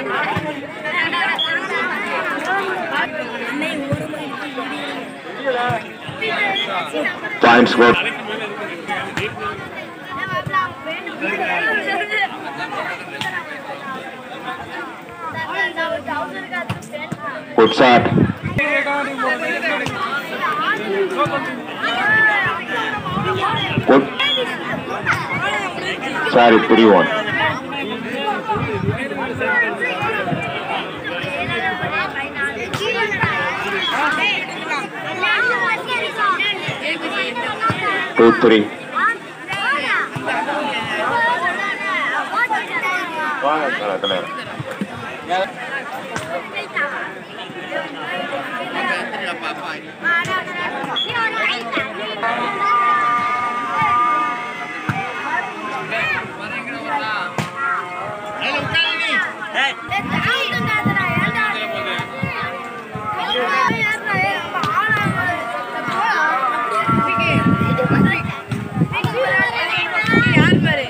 Point score. Good shot. Good. Sorry, three one. Two three. யார் பாரு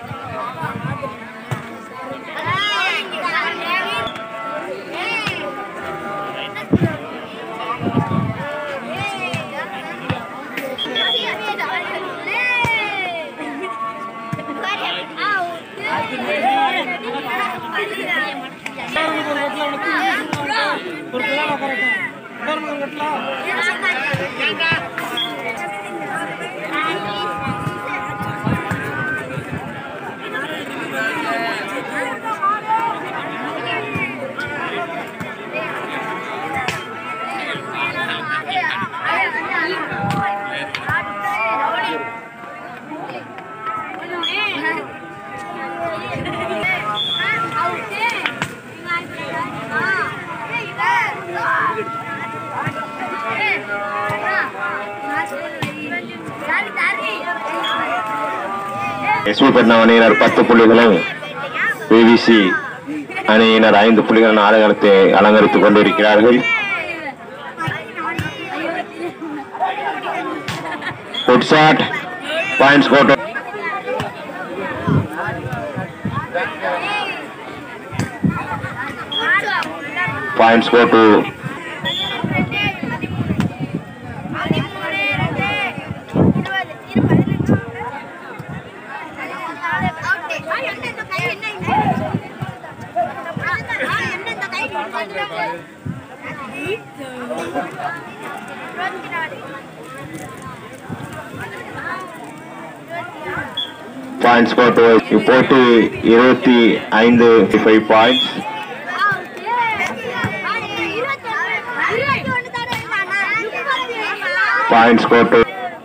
SV Patnam அணியினர் பத்து புள்ளிகளும் பிவிசி அணியினர் ஐந்து புள்ளிகளும் ஆடுகளத்தை அலங்கரித்துக் கொண்டிருக்கிறார்கள் good shot points go to points go to points go to இப்போட்டி இருபத்தி ஐந்து five points points go to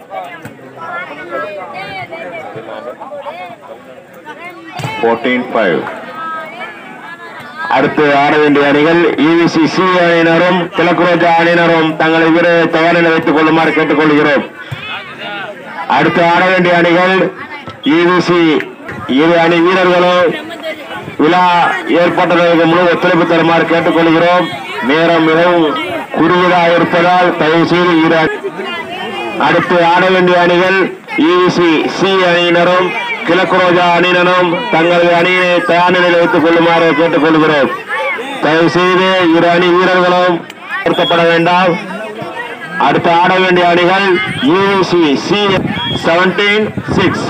fourteen five அடுத்து ஆட வேண்டிய அணிகள் இவிசி சி அணியினரும் கிழக்கு ரோஜா அணியினரும் தங்களை வீரரை தயாரில் வைத்துக் கொள்ளுமாறு கேட்டுக்கொள்கிறோம் அடுத்து ஆட வேண்டிய அணிகள் இவிசி இரு அணி வீரர்களும் விழா ஏற்பட்டதற்கு முழு ஒத்துழைப்பு தருமாறு கேட்டுக்கொள்கிறோம் நேரம் மிகவும் குறுகியதாக இருப்பதால் தயவு செய்து இரு அணி- அடுத்து ஆட வேண்டிய அணிகள் இவிசி சி அணியினரும் கிழக்கு ரோஜா அணியினரும் தங்களது அணியை தயார் நிலையில் வைத்துக் கொள்ளுமாறு கேட்டுக்கொள்கிறோம் தயவு செய்து இரு அணி வீரர்களும் நிறுத்தப்பட வேண்டாம் அடுத்து ஆட வேண்டிய அணிகள் UC C seventeen six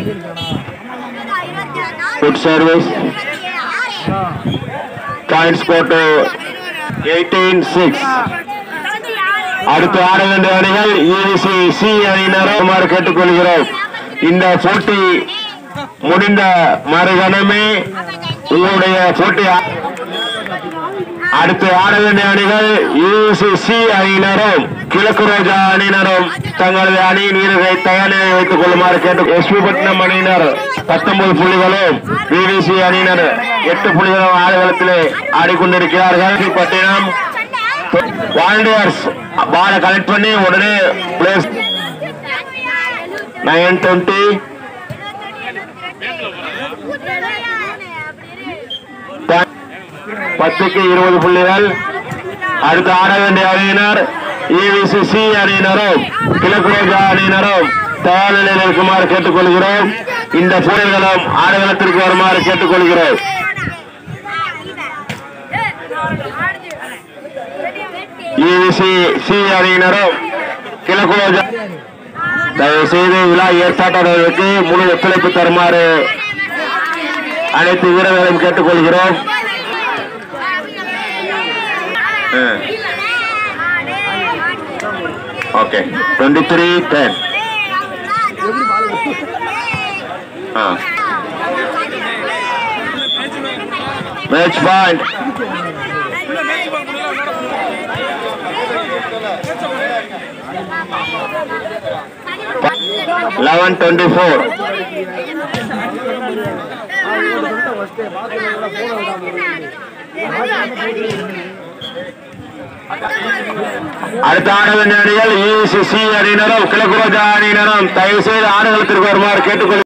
good service points போட்டு எயிட்டீன் சிக்ஸ் அடுத்து ஆட வேண்டிய அணிகள் யூசி சி அணியினரும் கேட்டுக்கொள்கிறோம் இந்த போட்டி முடிந்த மறுகணமே உங்களுடைய போட்டி ஆ- அடுத்து ஆட வேண்டிய அணிகள் யூசி சி அணியினரும் கிழக்கு ரோஜா அணியினரும் தங்களது அணியின் வீரர்களை தயார் நிலையில் வைத்துக் கொள்ளுமாறு கேட்டு எஸ்பி பட்டினம் அணியினர் பத்தொன்பது புள்ளிகளும் பிவிசி அணியினர் எட்டு புள்ளிகளும் ஆடுகளத்திலே ஆடிக்கொண்டிருக்கிறார்கள் பட்டினம் வாலண்டியர்ஸ் பாலை கலெக்ட் பண்ணி உடனே பிளேஸ் நைன் டுவெண்ட்டி பத்துக்கு இருபது புள்ளிகள் அடுத்து ஆட வேண்டிய அணியினர் இவிசி சி அணியினரும் கிழக்கு ரோஜா அணியினரும் தயார் நிலையில் இருக்குமாறு கேட்டுக்கொள்கிறோம் இந்த புயல்களும் ஆடுகளத்திற்கு வருமாறு கேட்டுக்கொள்கிறோம் இவிசி சி அணியினரும் கிழக்கு ரோஜா தயவு செய்து விழா ஏற்பாட்டாளர்களுக்கு முழு ஒத்துழைப்பு தருமாறு அனைத்து வீரர்களையும் கேட்டுக்கொள்கிறோம் okay twenty three ten ah match point eleven twenty four அடுத்த ஆட வேண்டிய அணிகள் இசிசி அணியினரும் கிழக்கு ரோஜா அணியினரும் தயவு செய்து ஆடுகளத்திற்கு வருமாறு கேட்டுக்கொள்